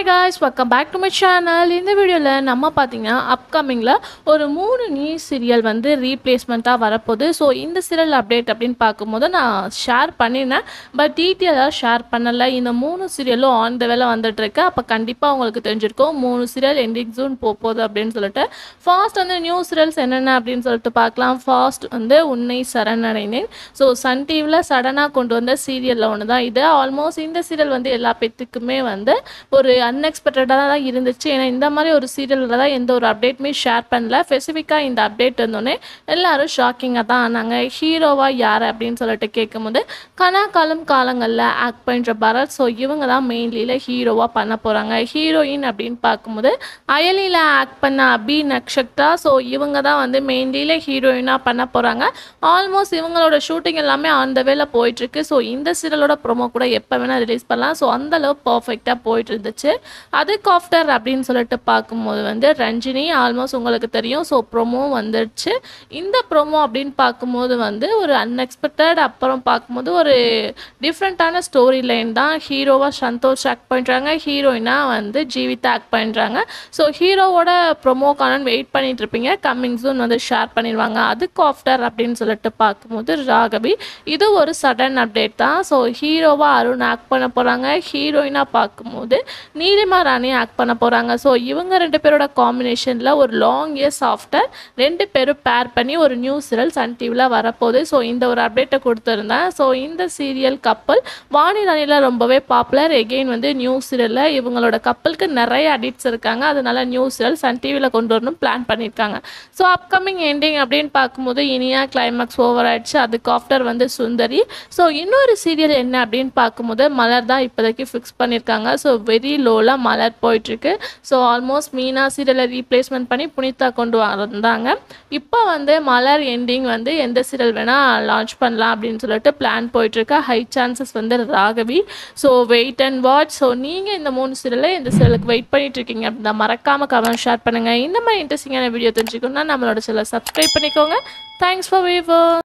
hi guys welcome back to my channel இந்த வீடியோவில் நம்ம பார்த்தீங்கன்னா அப்கமிங்கில் ஒரு மூணு நியூ சீரியல் வந்து ரீப்ளேஸ்மெண்ட்டாக வரப்போகுது ஸோ இந்த சீரியல் அப்டேட் அப்படின்னு பார்க்கும்போது நான் ஷேர் பண்ணினேன் பட் டீட்டெயிலாக ஷேர் பண்ணலை இந்த மூணு சீரியலும் ஆன் த வேலை வந்துட்டுருக்கு அப்போ கண்டிப்பாக உங்களுக்கு தெரிஞ்சிருக்கும் மூணு சீரியல் எண்டிங் ஜூன் போகுது அப்படின்னு சொல்லிட்டு ஃபாஸ்ட் வந்து நியூ சீரியல்ஸ் என்னென்ன அப்படின்னு சொல்லிட்டு பார்க்கலாம் ஃபாஸ்ட் வந்து உன்னை சரணடைந்தேன் ஸோ சன் டிவியில் சடனாக கொண்டு வந்த சீரியலில் ஒன்று தான் இது ஆல்மோஸ்ட் இந்த சீரியல் வந்து எல்லா பேத்துக்குமே வந்து ஒரு அன்எக்ஸ்பெக்டடாக தான் இருந்துச்சு ஏன்னா இந்த மாதிரி ஒரு சீரியலில் தான் எந்த ஒரு அப்டேட்டுமே ஷேர் பண்ணல ஸ்பெசிஃபிக்காக இந்த அப்டேட் இருந்தோடனே எல்லாரும் ஷாக்கிங்காக தான் ஆனாங்க ஹீரோவா யார் அப்படின்னு சொல்லிட்டு கேட்கும்போது கனாக்காலம் காலங்களில் ஆக்ட் பண்ணுற பரத் ஸோ இவங்க தான் மெயின்லியில் ஹீரோவாக பண்ண போகிறாங்க ஹீரோயின் அப்படின்னு பார்க்கும்போது அயலியில் ஆக்ட் பண்ண அபி நக்ஷத்ரா ஸோ இவங்க தான் வந்து மெயின்லியில் ஹீரோயினாக பண்ண போகிறாங்க ஆல்மோஸ்ட் இவங்களோட ஷூட்டிங் எல்லாமே அந்த வேலை போயிட்டுருக்கு ஸோ இந்த சீரியலோட ப்ரோமோ கூட எப்போ வேணால் ரிலீஸ் பண்ணலாம் ஸோ அந்தளவு பர்ஃபெக்டாக போயிட்டு இருந்துச்சு அதுக்கு ஆஃப்டர் அப்படின்னு சொல்லிட்டு பார்க்கும்போது வந்து ரஞ்சினி ஆல்மோஸ்ட் உங்களுக்கு தெரியும் ஸோ ப்ரோமோ வந்துடுச்சு இந்த ப்ரோமோ அப்படின்னு பார்க்கும்போது வந்து ஒரு அன்எக்ஸ்பெக்டட் அப்புறம் பார்க்கும்போது ஒரு டிஃப்ரெண்ட்டான ஸ்டோரி லைன் தான் ஹீரோவாக சந்தோஷ் ஆக்ட் பண்ணுறாங்க ஹீரோயினாக வந்து ஜீவிதா ஆக்ட் பண்ணுறாங்க ஸோ ஹீரோவோட ப்ரொமோக்கான வெயிட் பண்ணிட்டு இருப்பீங்க கம்மிங் சூன் வந்து ஷேர் பண்ணிடுவாங்க அதுக்கு ஆஃப்டர் அப்படின்னு சொல்லிட்டு பார்க்கும்போது ராகவி இது ஒரு சடன் அப்டேட் தான் ஸோ ஹீரோவாக அருண் ஆக்ட் பண்ண போகிறாங்க ஹீரோயினாக பார்க்கும்போது நீலிமா ராணி ஆக்ட் பண்ண போகிறாங்க ஸோ இவங்க ரெண்டு பேரோட காம்பினேஷனில் ஒரு லாங் இயர்ஸ் ஆஃப்டர் ரெண்டு பேரும் பேர் பண்ணி ஒரு நியூ சீரியல் சன் டிவியில் வரப்போகுது ஸோ இந்த ஒரு அப்டேட்டை கொடுத்துருந்தேன் ஸோ இந்த சீரியல் கப்பல் வாணி ராணியில் ரொம்பவே பாப்புலர் எகெயின் வந்து நியூ சீரியலில் இவங்களோட கப்பலுக்கு நிறைய அடிக்ட்ஸ் இருக்காங்க அதனால நியூ சீரியல் சன் டிவியில் கொண்டு வரணும் பிளான் பண்ணியிருக்காங்க ஸோ அப்கமிங் எண்டிங் அப்படின்னு பார்க்கும்போது இனியா கிளைமேக்ஸ் ஓவர் ஆயிடுச்சு அதுக்கு ஆஃப்டர் வந்து சுந்தரி ஸோ இன்னொரு சீரியல் என்ன அப்படின்னு பார்க்கும்போது மலர் தான் இப்போதைக்கு ஃபிக்ஸ் பண்ணியிருக்காங்க ஸோ வெரி லோவில் மலர் போயிட்டுருக்கு ஸோ ஆல்மோஸ்ட் மீனா சீரியலை ரீப்ளேஸ்மெண்ட் பண்ணி புனிதா கொண்டு வந்தாங்க இப்போ வந்து மலர் எண்டிங் வந்து எந்த சீரியல் வேணால் லான்ச் பண்ணலாம் அப்படின்னு சொல்லிட்டு பிளான் போயிட்டுருக்கு ஹை சான்சஸ் வந்து Raghavi so wait and watch so நீங்கள் இந்த மூணு சீரியலில் இந்த சீரியலுக்கு வெயிட் பண்ணிட்டு இருக்கீங்க அப்படின்னா மறக்காமல் கமெண்ட் ஷேர் பண்ணுங்கள் இந்த மாதிரி இன்ட்ரெஸ்டிங்கான வீடியோ தெரிஞ்சுக்கணும்னா நம்மளோட சேனலை சப்ஸ்கிரைப் பண்ணிக்கோங்க தேங்க்ஸ் ஃபார் வீவர்